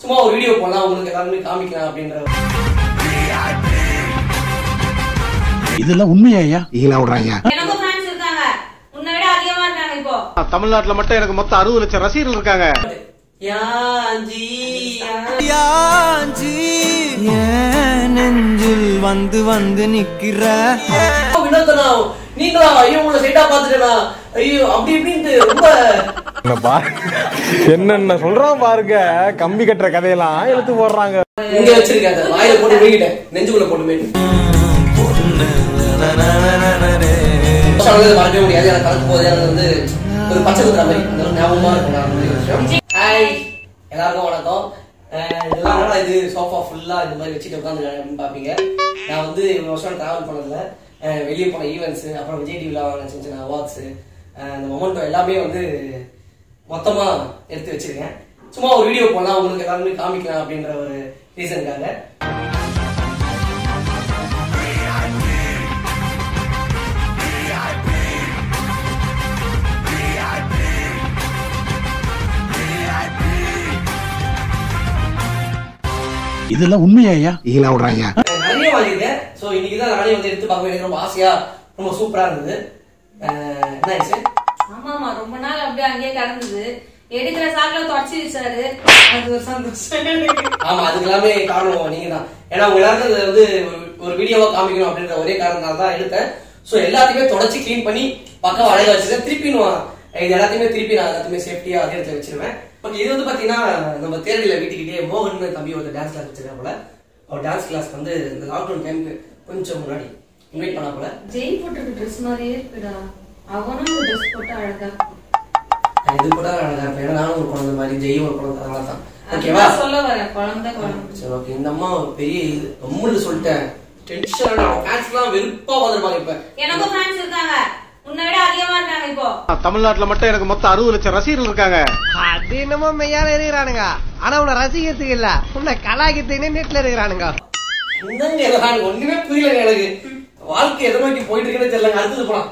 சும்மா ஒரு வீடியோ போடலாம் உங்களுக்கு எல்லாருமே காமிக்கலாம் அப்படின்ற இதெல்லாம் உண்மையா ஐயா ஈழா விடுறாங்க எனக்கும் ஃபேன்ஸ் இருக்காங்க உன்னை விட அதிகமா இருக்காங்க இப்போ தமிழ்நாட்டுல மட்டும் எனக்கு மொத்தம் அறுபது லட்சம் ரசிகர்கள் இருக்காங்க யாஞ்சி யாஞ்சி ஏன் நெஞ்சில் வந்து வந்து நிக்கிற வினோதனா நீங்களா ஐயோ உங்களை சைட்டா பாத்துட்டேனா ஐயோ அப்படி இப்படின்ட்டு ரொம்ப என்னென்ன சொல்றான் பாருங்க கம்பி கட்டுற கதையெல்லாம் இழுத்து போடுறாங்க இங்க வச்சிருக்கேன் அதை வாயில போட்டு மூடிட்டேன் நெஞ்சுக்குள்ள போட்டு போயிட்டு மறக்கவே முடியாது எனக்கு கலக்கும் போது எனக்கு வந்து ஒரு பச்சை குத்துற மாதிரி அந்த ஒரு ஞாபகமா இருக்கும் நான் அந்த மாதிரி விஷயம் ஹாய் எல்லாருக்கும் வணக்கம் அஹ் இதெல்லாம் என்னடா இது சோஃபா ஃபுல்லா இந்த மாதிரி வச்சுட்டு உட்காந்து அப்படின்னு பாப்பீங்க நான் வந்து இவ்வளவு வருஷம் டிராவல் பண்ணதுல அஹ் வெளியே போன ஈவெண்ட்ஸ் அப்புறம் விஜய் டிவில வாங்கின சின்ன சின்ன அவார்ட்ஸ் அந்த மொமெண்டோ எல்லாமே வந்து மொத்தமா எடுத்து வச்சிருக்கேன் சும்மா ஒரு வீடியோ போடலாம் உங்களுக்கு எல்லாருமே காமிக்கலாம் அப்படின்ற ஒரு ரீசனுக்காக இதெல்லாம் உண்மையா ஐயா ஈழா விடுறாங்க நிறைய வாங்கியிருக்கேன் ஸோ இன்னைக்கு தான் நானே வந்து எடுத்து பார்க்க எனக்கு ரொம்ப ஆசையா ரொம்ப சூப்பரா இருந்தது அஹ் என்ன ஆயிடுச்சு ஆமா ஆமா ரொம்ப நாள் அப்படியே அங்கேயே கடந்தது எடுக்கிற சாக்குல தொடச்சி வச்சாரு அது ஒரு சந்தோஷம் ஆமா அதுக்கு எல்லாமே காரணம் நீங்க தான் ஏன்னா உங்க எல்லாருக்கும் இது வந்து ஒரு- ஒரு வீடியோவா காமிக்கணும் அப்படின்ற ஒரே காரணத்தால தான் எடுத்தேன் ஸோ எல்லாத்தையுமே தொடச்சி க்ளீன் பண்ணி பக்கம் அழகா வச்சிருக்கேன் திருப்பி நான் இது எல்லாத்தையுமே திருப்பி நான் எல்லாத்தையுமே சேஃப்டியா அதே இடத்துல வச்சிருவேன் ஓகே இது வந்து பாத்தீங்கன்னா நம்ம தேர்தல வீட்டுக்கிட்டே மோகன் தம்பி ஒரு டான்ஸ் கிளாஸ் வச்சிருக்கா போல அவர் டான்ஸ் கிளாஸ் வந்து இந்த லாக்டவுன் டைமுக்கு கொஞ்சம் முன்னாடி இன்வைட் பண்ணா போல ஜெய் போட்டிருக்க ட்ரெஸ் மாதிரியே இருக்குடா அவனும் இந்த ட்ரெஸ் போட்டு அழகா நான் இது கூட அழகா இருப்பேன் ஏன்னா நானும் ஒரு குழந்தை மாதிரி ஜெயும் ஒரு குழந்தை அதனால தான் ஓகேவா அதுதான் சொல்ல வரேன் குழந்தை குழந்தை சரி ஓகே இந்த அம்மா பெரிய இது ரொம்ப சொல்லிட்டேன் டென்ஷன் ஃபேன்ஸ்லாம் வெறுப்பா வந்திருப்பாங்க இப்ப எனக்கும் ஃபேன்ஸ் இருக்காங்க உன்னை விட அதிகமா இருக்காங்க இப்போ தமிழ்நாட்டுல மட்டும் எனக்கு மொத்தம் அறுபது லட்சம் ரசிகர்கள் இருக்காங்க அது என்னமோ மெய்யால இருக்கிறானுங்க ஆனா உன்னை ரசிக்கிறதுக்கு இல்ல உன்னை கலாய்க்கிறதுக்குன்னு நெட்ல இருக்கிறானுங்க என்னங்க இதெல்லாம் எனக்கு ஒண்ணுமே புரியல எனக்கு வாழ்க்கை எதை நோக்கி போயிட்டு இருக்குன்னு தெரியல அடுத்தது போலாம்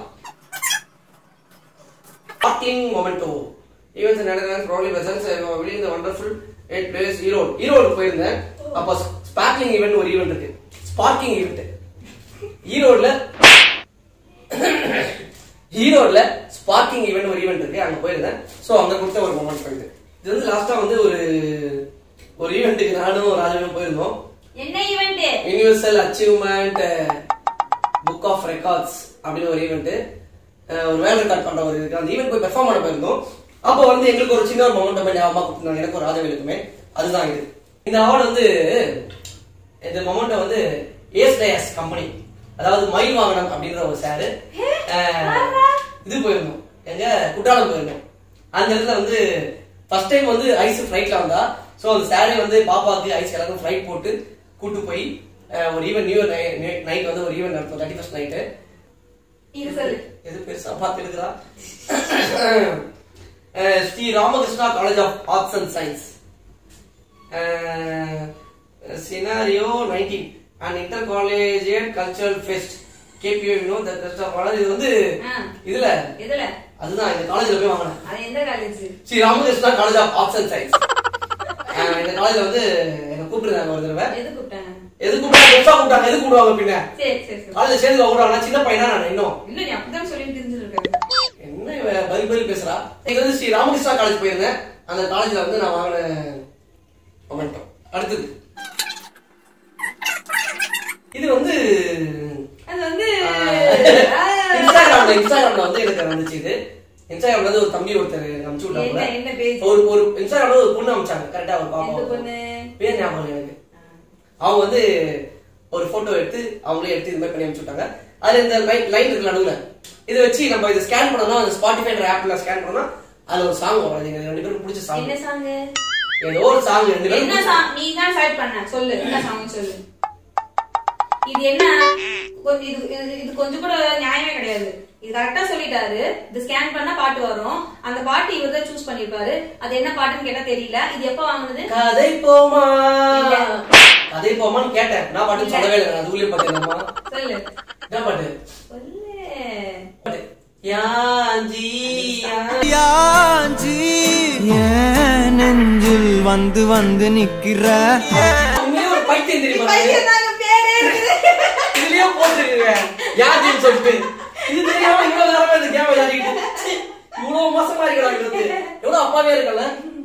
ஸ்பார்க்லிங் மொமெண்டோ ஈவென்ட்ஸ் நடக்கிறாங்க ப்ராப்ளி வெசன்ஸ் வெளியே இந்த wonderful eight place Erode Erode போயிருந்தேன் அப்போ ஸ்பார்க்லிங் ஈவெண்ட் ஒரு ஈவெண்ட் இருக்கு ஸ்பார்க்கிங் ஈவெண்ட் ஈரோடுல ஈரோடுல ஸ்பார்க்கிங் ஈவெண்ட் ஒரு ஈவெண்ட் இருக்கு அங்க போயிருந்தேன் சோ அங்க கொடுத்த ஒரு மொமெண்ட் போயிடுது இது வந்து லாஸ்டா வந்து ஒரு ஒரு ஈவெண்ட்டுக்கு நானும் ராஜனும் போயிருந்தோம் என்ன event universal achievement book of records அப்படின்னு ஒரு ஈவெண்ட் ஒரு வேர்ல்ட் ரெக்கார்ட் பண்ற ஒரு இருக்கு அந்த ஈவெண்ட் போய் பெர்ஃபார்ம் பண்ண போயிருந்தோம் அப்போ வந்து எங்களுக்கு ஒரு சின்ன ஒரு மொமெண்ட் பண்ணி ஞாபகமா கொடுத்தாங்க எனக்கு ஒரு ராஜவேலுக்குமே அதுதான் இது இந்த அவார்டு வந்து இந்த மொமெண்ட்டை வந்து ஏஸ் டயஸ் கம்பெனி அதாவது மயில் வாகனம் அப்படின்ற ஒரு சாரு இது போயிருந்தோம் எங்க குற்றாலம் போயிருந்தோம் அந்த இடத்துல வந்து ஃபர்ஸ்ட் டைம் வந்து ஐஸ் ஃபிளைட்ல வந்தா சோ அந்த சாரே வந்து பாப்பாக்கு ஐஸ் எல்லாருக்கும் ஃபிளைட் போட்டு கூட்டு போய் அஹ், ஒரு ஈவென்ட் நியூ இயர் நைட் வந்து ஒரு ஈவென்ட் நடத்தும் தேர்ட்டி ஃபர்ஸ்ட் நைட்டு இது சொல்லு எது பெருசா பார்த்து எடுக்கிறா Shri Ramakrishna college of arts and science scenario nineteen and intercollegiate cultural fest KPO Vinod best of college இது வந்து ஆ. இதுல எதுல அதுதான் இந்த காலேஜ்ல போய் வாங்கினேன் அது எந்த college Shri Ramakrishna college of arts and science இந்த காலேஜ்ல வந்து என்ன கூப்பிட்டுருந்தாங்க ஒரு தடவை எது கூப்பிட்டாங்க எது கூப்பிட்டாங்க எக்ஸ்ட்ரா கூப்பிட்டாங்க எது கூப்பிடுவாங்க பின்ன சரி சரி சரி காலேஜ் சேர்ந்து கூப்பிடுவாங்க சின்ன பையனா நான் இன்னும் இல்ல நீ அப்படிதான் சொல்லிட்டு தெரிஞ்சிருக்க என்ன இவ பதில் பதில் பேசுறா இது வந்து ஸ்ரீ ராமகிருஷ்ணா காலேஜ் போயிருந்தேன் அந்த காலேஜ்ல வந்து நான் வாங்கின மொமெண்டோ அடுத்தது இது வந்து அது வந்து இன்ஸ்டாகிராம்ல இன்ஸ்டாகிராம்ல வந்து எனக்கு வந்துச்சு இது இன்ஸ்டாகிராம்ல வந்து ஒரு தம்பி ஒருத்தர் எனக்கு அனுப்பிச்சு விட்டாங்க என்ன என்ன பேஜ் ஒரு ஒரு இன்ஸ்டாகிராம்ல ஒரு பொண்ணு அனுப்பிச்சாங்க கரெக்டா ஒரு எந்த பாப்பா பொண்ணு பேர் ஞாபகம் இல்லை எனக்கு அவங்க வந்து ஒரு போட்டோ எடுத்து அவங்களே எடுத்து இது மாதிரி பண்ணி அனுப்பிச்சு விட்டாங்க அதுல இந்த லைன் லைன் இருக்கு நடுவுல இதை வச்சு நம்ம இதை ஸ்கேன் பண்ணோம்னா அந்த ஸ்பாட்டிஃபைன்ற ஆப்ல ஸ்கேன் பண்ணோம்னா அதுல ஒரு சாங் வரும் அது எங்க ரெண்டு பேரும் பிடிச்ச சாங் என்ன சாங் ஏதோ ஒரு சாங் ரெண்டு பேரும் என்ன பிடிச்ச- சாங் நீ தான் செலக்ட் பண்ண சொல்லு என்ன சாங் சொல்லு இது என்ன கொஞ்சம் இது இது- இது கொஞ்சம் கூட நியாயமே கிடையாது இது கரெக்டா சொல்லிட்டாரு இது ஸ்கேன் பண்ணா பாட்டு வரும் அந்த பாட்டு இவர் தான் சூஸ் பண்ணிருப்பாரு அது என்ன பாட்டுன்னு கேட்டா தெரியல இது எப்ப வாங்குனது கதை போமா இல்ல. கதை போமான்னு கேட்டேன் நான் பாட்டு சொல்லவே இல்லை நான் அதுக்குள்ளே பார்த்தேன் சொல்லு என்ன பாட்டு சொல்லு பாட்டு யாஞ்சி யா- யாஞ்சி ஏன் நெஞ்சில் வந்து வந்து நிக்கிற உண்மையிலே ஒரு பைத்தியம் தெரியுமா நானு? பையன் தாங்க பேரே இருக்குது இதுலயே போட்டுருக்கீங்க யாருன்னு சொல்லிட்டு இது தெரியாம இவ்வளவு நேரமா இந்த கேம் விளையாடிட்டு ச்சீ, இவ்வளவு மோசமா இருக்கிறாங்க எவ்வளவு அப்பாவே இருக்கல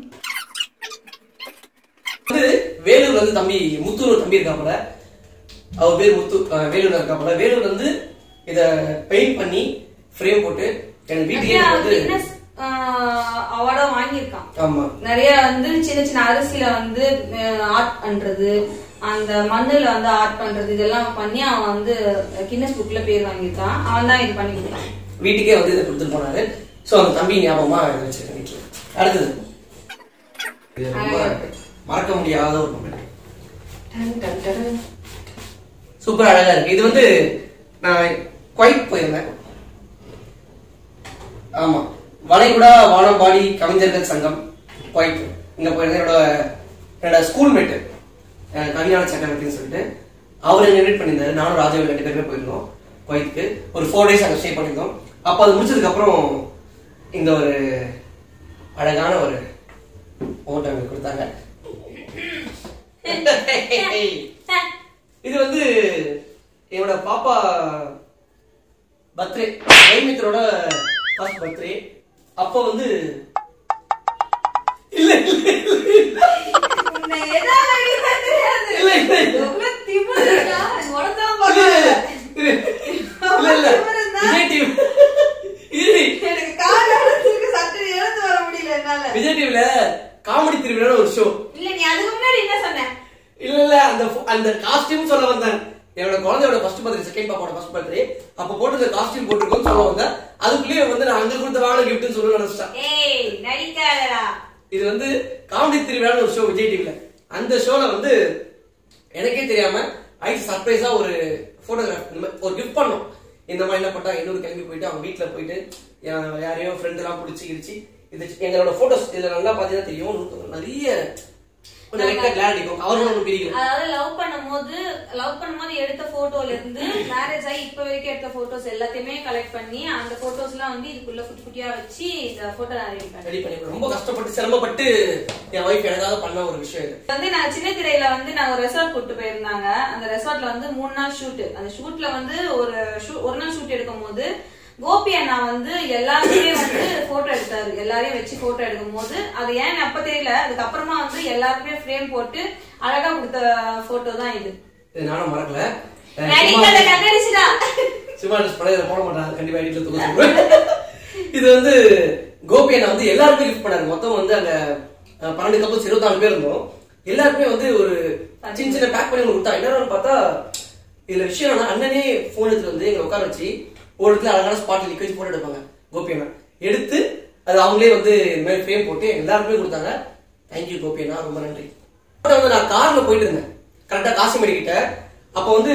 வந்து வேலூர் வந்து தம்பி முத்தூர் ஒரு தம்பி இருக்காப்புல அவர் பேர் முத்து அஹ், வேலூர்ல இருக்காப்புல வேலூர் வந்து இத பெயிண்ட் பண்ணி ஃப்ரேம் போட்டு எனக்கு வீட்டுக்கே வந்து அவார்டும் வாங்கியிருக்கான் ஆமா நிறைய வந்து சின்ன சின்ன அரிசியில வந்து ஆர்ட் பண்றது அந்த மண்ணுல வந்து ஆர்ட் பண்றது இதெல்லாம் பண்ணி அவன் வந்து கின்னஸ் புக்ல பேர் வாங்கியிருக்கான் அவன் தான் இது பண்ணி கொடுத்தான் வீட்டுக்கே வந்து இதை கொடுத்துட்டு போனாரு சோ அந்த தம்பி ஞாபகமா இதை வச்சிருக்கேன் வீட்டுல அடுத்தது இது ரொம்ப மறக்க முடியாத ஒரு மொமெண்ட் டன் டன் டன். சூப்பர் அழகா இருக்கு இது வந்து நான் குவைத் போயிருந்தேன் ஆமா வளைகுடா வானம்பாடி கவிஞர்கள் சங்கம் குவைத் இங்க போயிருந்தேன் என்னோட என்னோட ஸ்கூல் மேட்டு கவிஞான சக்கரவர்த்தின்னு சொல்லிட்டு அவர் என்ன இன்வைட் பண்ணியிருந்தாரு நானும் ராஜாவில் ரெண்டு பேருமே போயிருந்தோம் குவைத்துக்கு ஒரு ஃபோர் டேஸ் அங்கே ஸ்டே பண்ணியிருந்தோம் அப்போ அது முடிச்சதுக்கு அப்புறம் இந்த ஒரு அழகான ஒரு ஓட்டம் எனக்கு கொடுத்தாங்க இது வந்து என்னோட பாப்பா பர்த்டே மைமித்தரோட ஃபர்ஸ்ட் பர்த்டே அப்ப வந்து இல்ல இல்ல உன்னை எதாவது அடிக்கிறதா தெரியாது. இல்ல, இல்ல. எவ்வளவு திமிரு இருக்கா? உடனே இல்ல பார்க்கல. இல்ல இல்ல விஜய் டிவி இரு எனக்கு கால் அடைச்சிருக்கு, சட்டை இழந்து வர முடியல என்னால. விஜய் டிவில காமெடி திருவிழா ஒரு ஷோ இல்ல நீ அதுக்கு முன்னாடி என்ன சொன்ன இல்ல இல்ல அந்த pho- அந்த காஸ்டியூம் சொல்ல வந்தேன் என்னோட குழந்தையோட ஃபர்ஸ்ட் பர்த்டே செகண்ட் பாப்பாவோட ஃபர்ஸ்ட் பர்த்டே அப்ப போட்டு காஸ்டியூம் போட்டுருக்கோம்னு சொல்ல வந்தேன் அதுக்குள்ளேயே வந்து நான் அங்க கொடுத்த வாங்க கிஃப்ட்னு சொல்ல நினைச்சிட்டேன் ஏய் நடிக்காதடா இது வந்து காமெடி திருவிழான்னு ஒரு ஷோ விஜய் டிவில அந்த ஷோல வந்து எனக்கே தெரியாம ஐஸ் சர்ப்ரைஸா ஒரு போட்டோகிராஃப் ஒரு கிஃப்ட் பண்ணோம் இந்த மாதிரி என்ன பண்ணா இன்னொரு கிளம்பி போயிட்டு அவங்க வீட்ல போயிட்டு யா- யாரையோ ஃப்ரெண்ட் எல்லாம் பிடிச்சி கிடிச்சு இது எங்களோட போட்டோஸ் இதுல நல்லா பாத்தீங்கன்னா தெரியும் நூத்து- நிறைய கொஞ்சம் லைட்டா கிளாரிட்டி இருக்கும் அவரும் ஒன்றும் பிரிக்கல அதாவது லவ் பண்ணும்போது லவ் பண்ணும்போது எடுத்த போட்டோல இருந்து மேரேஜ் ஆகி இப்ப வரைக்கும் எடுத்த போட்டோஸ் எல்லாத்தையுமே கலெக்ட் பண்ணி அந்த போட்டோஸ் எல்லாம் வந்து இதுக்குள்ள குட்டி குட்டியா வச்சு இந்த போட்டோ நான் ரெடி பண்ணேன் ரெடி பண்ணி ரொம்ப கஷ்டப்பட்டு சிரமப்பட்டு என் ஒய்ஃப் எனக்காக பண்ண ஒரு விஷயம் இது வந்து நான் சின்ன திரையில வந்து நாங்க ஒரு ரெசார்ட் கூட்டு போயிருந்தாங்க அந்த ரெசார்ட்ல வந்து மூணு நாள் ஷூட் அந்த ஷூட்ல வந்து ஒரு shoot- ஒரு நாள் ஷூட் எடுக்கும் போது கோபி அண்ணா வந்து எல்லாருமே வந்து போட்டோ எடுத்தாரு எல்லாரையும் வச்சு போட்டோ எடுக்கும் போது அது ஏன்னு அப்ப தெரியல அதுக்கப்புறமா வந்து எல்லாருமே ஃப்ரேம் போட்டு அழகா கொடுத்த போட்டோ தான் இது இது நானும் மறக்கல அஹ் சும்மா- நடிக்கிறத கட்டடிச்சுடா சும்மா ட்ரெஸ் பண்ண இதை போட மாட்டாங்க கண்டிப்பா எடிட்ல தூக்க சொல்லுவேன் இது வந்து கோபி அண்ணா வந்து எல்லாருக்கும் கிஃப்ட் பண்ணாரு மொத்தம் வந்து அங்க அஹ், பன்னெண்டு கப்பல்ஸ் இருபத்தாலு பேர் இருந்தோம் எல்லாருக்குமே வந்து ஒரு சின்ன சின்ன பேக் பண்ணி ஒன்று கொடுத்தா என்னன்னு பார்த்தா இதுல விஷயம் என்னன்னா அண்ணனே போன் எடுத்து வந்து எங்களை உட்கார வச்சு ஒரு இடத்துல அழகான ஸ்பாட்ல நிக்க வச்சு போட்டோ எடுப்பாங்க கோபி அண்ணா எடுத்து அது அவங்களே வந்து இந்த மாதிரி ஃப்ரேம் போட்டு எல்லாருக்குமே கொடுத்தாங்க தேங்க்யூ கோபி அண்ணா ரொம்ப நன்றி அப்புறம் வந்து நான் கார்ல போயிட்டு இருந்தேன் கரெக்டா காசிமேடு கிட்ட அப்போ வந்து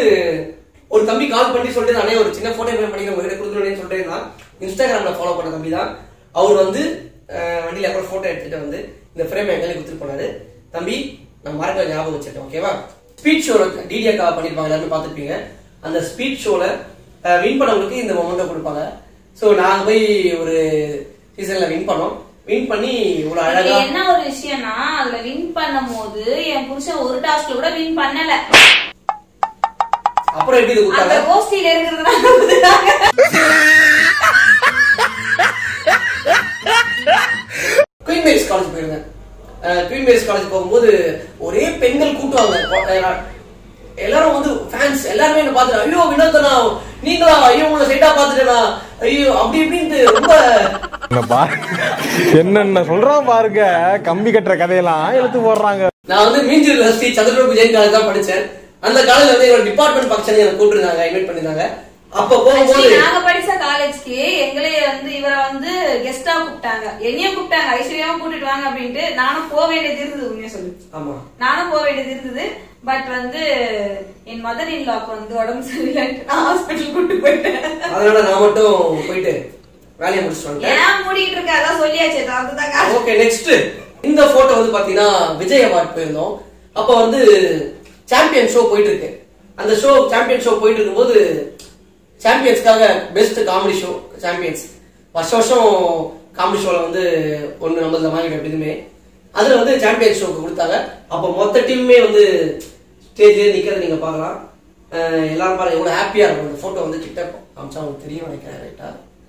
ஒரு தம்பி கால் பண்ணி சொல்லிட்டு நானே ஒரு சின்ன போட்டோ ஃப்ரேம் பண்ணி உங்ககிட்ட கொடுத்துருவேன்னு சொல்லிட்டு இருந்தான் இன்ஸ்டாகிராம்ல ஃபாலோ பண்ண தம்பி தான் அவர் வந்து அஹ், வண்டியில அப்புறம் போட்டோ எடுத்துட்டு வந்து இந்த ஃப்ரேம் என் கையில கொடுத்துட்டு போனாரு தம்பி நான் மறக்க ஞாபகம் வச்சிருக்கேன் ஓகேவா ஸ்பீட் ஷோல டிடியாக்கா பண்ணிருப்பாங்க எல்லாருமே பார்த்துருப்பீங்க அந்த ஸ்பீட் ஷோல வின் பண்ணவங்களுக்கு இந்த மொமெண்ட்டை கொடுப்பாங்க ஸோ நாங்க போய் ஒரு சீசன்ல வின் பண்ணோம் வின் பண்ணி இவ்வளவு இதுல அழகா என்ன ஒரு விஷயம்னா அதுல வின் பண்ணும் போது என் புருஷன் ஒரு டாஸ்க்ல கூட வின் பண்ணல அப்புறம் எப்படி இது அந்த கொடுத்தாங்க கோஷ்டியில இருக்கிறதுனால கொடுத்தாங்க. குயின் மேரிஸ் காலேஜ் போயிருந்தேன் அஹ் குயின் மேரிஸ் காலேஜ் போகும்போது ஒரே பெண்கள் கூட்டுவாங்க கொ- அஹ் எல்லாரும் வந்து ஃபேன்ஸ் எல்லாருமே என்ன பார்த்துட்டு ஐயோ வினோதனா நீங்களா ஐயோ உங்களை சைடா பார்த்துட்டேனா ஐயோ அப்படி இப்படின்ட்டு ரொம்ப என்ன பா என்னென்ன சொல்றான் பாருங்க கம்பி கட்டுற கதையெல்லாம் இழுத்து போடுறாங்க நான் வந்து மீஞ்சூர்ல ஸ்ரீ சந்திரபாபு ஜெயின் காலேஜ் தான் படிச்சேன் அந்த காலேஜ் வந்து என்னோட டிபார்ட்மெண்ட் ஃபங்க்ஷன் எனக்கு கூப்பிட்டுருந்தாங்க இன்வைட் பண்ணிருந்தாங்க அப்ப போகும்போது Actually, நாங்க படிச்ச காலேஜ்க்கு எங்களே வந்து இவரை வந்து கெஸ்டா கூப்பிட்டாங்க என்னையும் கூப்பிட்டாங்க ஐஸ்வர்யாவும் கூட்டிட்டு வாங்க அப்படின்ட்டு நானும் போக வேண்டியது இருந்தது உண்மையா சொல்லு ஆமா நானும் போக வேண்டியது இருந்தது பட் வந்து என் மதர் இன் லாக்கு வந்து உடம்பு சரியில்லை நான் ஹாஸ்பிட்டல் கூட்டிட்டு போயிட்டேன் அதனால நான் மட்டும் போயிட்டு வேலையை முடிச்சுட்டு வந்துட்டேன் ஏன் மூடிட்டு இருக்க அதான் சொல்லியாச்சு அதுதான் காரணம். ஓகே நெக்ஸ்ட் இந்த போட்டோ வந்து பாத்தீங்கன்னா விஜய் அவார்ட் போயிருந்தோம் அப்ப வந்து சாம்பியன் ஷோ போயிட்டு இருக்கு அந்த ஷோ சாம்பியன் ஷோ போயிட்டு இருக்கும்போது சாம்பியன்ஸ்க்காக பெஸ்ட் காமெடி ஷோ சாம்பியன்ஸ் வருஷம் வருஷம் காமெடி ஷோல வந்து ஒன்று நம்மள வாங்கிடும் எப்படிதுமே அதுல வந்து சாம்பியன் ஷோக்கு கொடுத்தாங்க அப்போ மொத்த டீமுமே வந்து ஸ்டேஜ்ல நிக்கிறத நீங்க பார்க்கலாம் அஹ் எல்லாரும் பாருங்க எவ்வளவு ஹாப்பியா இருக்கும் அந்த போட்டோ வந்து கிட்ட காமிச்சா உங்களுக்கு தெரியும் நினைக்கிறேன் ரைட்டா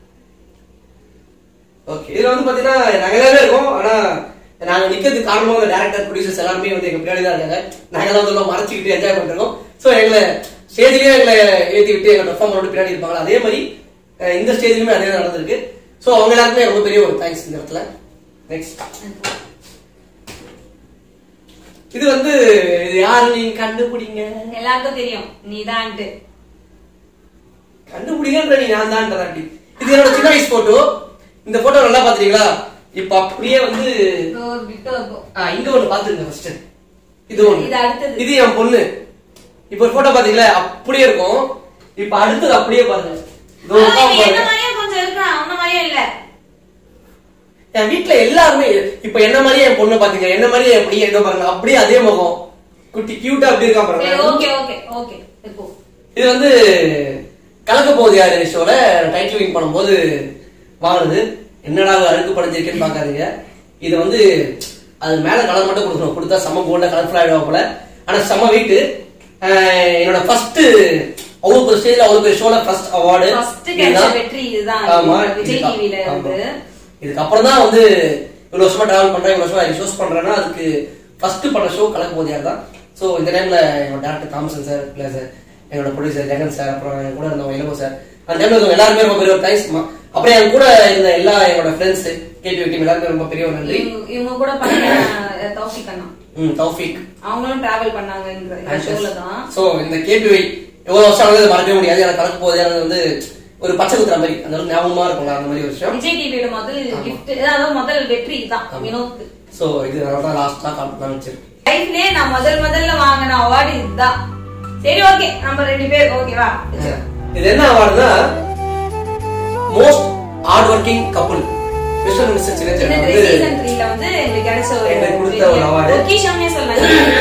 ஓகே இதுல வந்து பாத்தீங்கன்னா நாங்க எல்லாமே இருக்கோம் ஆனா நாங்க நிக்கிறதுக்கு காரணமா அந்த டேரக்டர் ப்ரொடியூசர்ஸ் எல்லாருமே வந்து எங்க பின்னாடி தான் இருக்காங்க நாங்க எல்லாம் வந்து எல்லாம் மறைச்சிக்கிட்டு என்ஜாய் பண்ணிருக்கோம் சோ எங்களை ஸ்டேஜ்லயே எங்களை ஏத்தி விட்டு எங்க பெர்ஃபார்ம் பண்ணிட்டு பின்னாடி இருப்பாங்க அதே மாதிரி அஹ் இந்த ஸ்டேஜ்லயுமே அதே தான் நடந்திருக்கு சோ அவங்க எல்லாருக்குமே ரொம்ப பெரிய ஒரு தேங்க்ஸ் இந்த இடத்துல நெக்ஸ்ட் இது வந்து இது யாரு நீங்க கண்டுபிடிங்க எல்லாருக்கும் தெரியும் நீதான்ட்டு கண்டுபிடிங்கன்ற நீ நான் தான் அப்படி இது என்னோட சின்ன வயசு போட்டோ இந்த போட்டோ நல்லா பாத்துட்டீங்களா இப்ப அப்படியே வந்து இதோ ஒரு bit இருக்கும். ஆ, இங்க ஒண்ணு பாத்துருங்க ஃபர்ஸ்ட் இது ஒண்ணு இது அடுத்தது. இது என் பொண்ணு இப்ப ஒரு போட்டோ பாத்தீங்களா அப்படியே இருக்கும் இப்ப அடுத்தது அப்படியே பாருங்க இதோ ஆனா, உட்கார்ந்து இவன் என்ன பாருங்க. மாதிரியே கொஞ்சம் இருக்கான் அவன மாதிரியே இல்ல என் வீட்ல எல்லாருமே இப்ப என்ன மாதிரியே என் பொண்ணு பாத்தீங்க என்ன மாதிரியே என் பையன் இதோ பாருங்க அப்படியே அதே முகம் குட்டி கியூட்டா அப்படி இருக்கான் சரி பாருங்க ஓகே ஓகே ஓகே இப்போ இது வந்து கலக்க போகுது யாரு ஷோல டைட்டில் வின் பண்ணும்போது வாங்குனது என்னடா இது அழுக்கு படைஞ்சிருக்கேன்னு பாக்காதீங்க இது வந்து அது மேல கலர் மட்டும் கொடுக்கணும் கொடுத்தா செம்ம கோல்டா கலர்ஃபுல் ஆயிடுவா போல ஆனா செம்ம வெயிட் என்னோட ஃபர்ஸ்ட் அவ்வளவு பெரிய ஸ்டேஜ்ல அவ்வளவு பெரிய ஷோல ஃபர்ஸ்ட் அவார்டு First கிடைச்ச வெற்றி இதுதான். ஆமா விஜய் இதுதான். TV ல ஆமா. இருந்து. இதுக்கப்புறம் தான் வந்து இவ்வளவு வருஷமா டிராவல் பண்றேன் இவ்வளவு வருஷமா ஷோஸ் பண்றேன்னா அதுக்கு ஃபர்ஸ்ட் பண்ண ஷோ கலக்க போது யார் தான் ஸோ இந்த டைம்ல என்னோட டேரக்டர் தாமசன் சார் பிளஸ் என்னோட ப்ரொடியூசர் ஜெகன் சார் அப்புறம் என் கூட இருந்தவங்க இளமோ சார் அந்த டைம்ல இருந்தவங்க எல்லாருமே ரொம்ப பெரிய ஒரு தேங்க்ஸ் அப்புறம் என் கூட இருந்த எல்லா என்னோட ஃப்ரெண்ட்ஸ் கேட்டு டீம் எல்லாருமே ரொம்ப பெரிய ஒரு நன்றி இவங்க- இவங்க கூட பண்ண அஹ், தௌஃபிக் அண்ணா ம் தௌஃபிக் அவங்களும் டிராவல் பண்ணாங்கன்ற இந்த ஷோல தான் ஸோ இந்த கேபிஐ எவ்வளவு வருஷம் ஆனது அதை மறக்கவே முடியாது எனக்கு கலக்க போகுது எனக்கு வந்து ஒரு பச்சை குத்துற மாதிரி அந்த அளவுக்கு ஞாபகமா இருக்கும்ல அந்த மாதிரி ஒரு விஷயம் விஜய் டிவியோட முதல் கிஃப்ட் அதாவது முதல் வெற்றி தான் வினோத் ஸோ இது நான் தான் லாஸ்டா காமிச்சிருக்கேன் லைஃப்லயே நான் முதல் முதல்ல வாங்கின அவார்டு இதுதான் சரி ஓகே நம்ம ரெண்டு பேர் ஓகேவா இது என்ன அவார்டுனா most hard working couple mister mister சின்ன இந்த வந்து சீசன் த்ரீல வந்து எங்களுக்கு கிடைச்ச ஒரு எங்களுக்கு கொடுத்த ஒரு award. பொக்கிஷம்னே சொல்லலாம்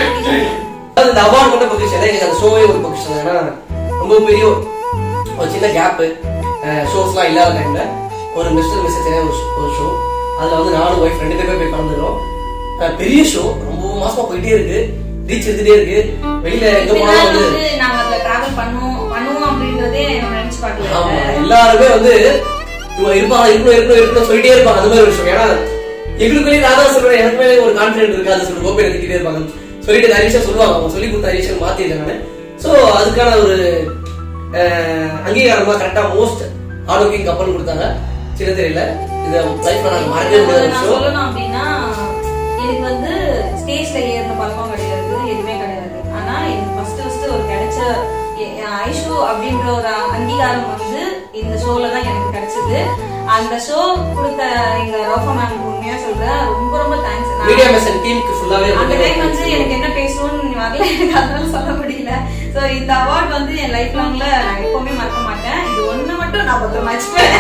அது இந்த அவார்டு மட்டும் பொக்கிஷன் எனக்கு அந்த ஷோவே ஒரு பொக்கிஷன் ஏன்னா ரொம்ப பெரிய ஒரு சின்ன கேப் ஷோஸ்லாம் இல்லாத டைம்ல ஒரு மிஸ்டர் மிஸ்டர் சென்னை ஒரு sh- ஒரு ஷோ அதுல வந்து நானும் ஒய்ஃப் ரெண்டு பேருமே போய் கலந்துரும் அஹ் பெரிய ஷோ ரொம்ப மாசமா போயிட்டே இருக்கு ரீச் எடுத்துட்டே இருக்கு வெளியில எங்க இப்படி போனாலும் நாள் வந்து வந்து நாங்க அதுல டிராவல் பண்ணுவோம் பண்ணுவோம் அப்படின்றதே நம்ம நினைச்சு ஆமா பார்க்கல எல்லாருமே வந்து இவங்க இருப்பாங்க இருக்கணும் இருக்கணும் இருக்கணும் சொல்லிட்டே இருப்பாங்க அந்த மாதிரி ஒரு விஷயம் ஏன்னா எங்களுக்குள்ளேயே நான் தான் சொல்றேன் எனக்கு மேலே ஒரு கான்பிடன்ட் இருக்கு அது சொல்லி கோப்பை திட்டே இருப்பாங்க சொல்லிட்டு நிறைய விஷயம் சொல்லுவாங்க அவங்க சொல்லி கொடுத்த நிறைய விஷயம் மாத்திருக்கேன் நான் ஸோ அதுக்கான ஒரு அஹ், அங்கீகாரமா கரெக்டா மோஸ்ட் ஹார்ட் ஒர்க்கிங் கப்பல் கொடுத்தாங்க சின்ன தெரியல இது லைஃப்ல நான் மறக்கவே முடியாத ஒரு நான் விஷயம் சொல்லணும் அப்படின்னா எனக்கு வந்து ஸ்டேஜ்ல ஏறின பழக்கம் கிடையாது எதுவுமே கிடையாது ஆனா எனக்கு ஃபர்ஸ்ட் ஃபர்ஸ்ட் ஒரு கிடைச்ச எ- எ- ஐஷு அப்படின்ற ஒரு அங்கீகாரம் வந்து இந்த ஷோல தான் எனக்கு கிடைச்சது அந்த ஷோ கொடுத்த எங்க ரோஃபா மேம் உண்மையா சொல்றேன் ரொம்ப ரொம்ப தேங்க்ஸ் மீடியா மெசன் டீமுக்கு ஃபுல்லாவே அந்த டைம் வந்து எனக்கு என்ன பேசணும்னு நீ வரல எனக்கு அதனால சொல்ல முடியல சோ இந்த அவார்ட் வந்து என் லைஃப் லாங்ல நான் எப்பவுமே மறக்க மாட்டேன் இது ஒண்ணு மட்டும் நான் பத்திரமா வச்சுப்பேன்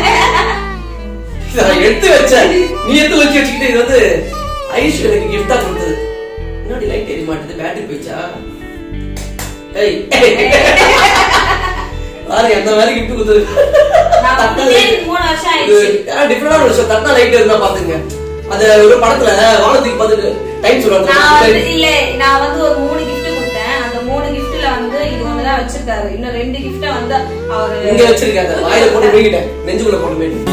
இதை நான் எடுத்து வச்சேன் நீ எடுத்து வச்சு வச்சுக்கிட்டு இது வந்து ஐஷு எனக்கு கிஃப்டா கொடுத்தது முன்னாடி லைட் எரிய மாட்டேது பேட்டரி போயிச்சா ஏய் பாரு எந்த மாதிரி கிஃப்ட் கொடுத்தது நான் வந்து மூணு வருஷம் ஆயிடுச்சு டிஃபரெண்டான ஒரு விஷயம் தட்டா லைட் இருந்தா பாத்துங்க அந்த ஒரு படத்துல வானத்துக்கு பார்த்துட்டு டைம் நான் சொல்லுவாங்க வந்து இல்ல நான் வந்து ஒரு மூணு gift கொடுத்தேன் அந்த மூணு giftல வந்து இது ஒண்ணுதான் வச்சிருக்காரு இன்னும் ரெண்டு gift வந்து அவரு இங்க வச்சிருக்காங்க வாயில போட்டு போய்கிட்டேன் நெஞ்சுக்குள்ள போட்டு போயிட்டு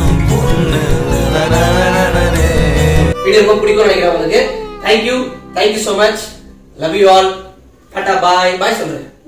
வீடியோ ரொம்ப பிடிக்கும் நினைக்கிறேன் உங்களுக்கு thank you thank you so much love you all டாடா பாய் பாய் சொல்றேன்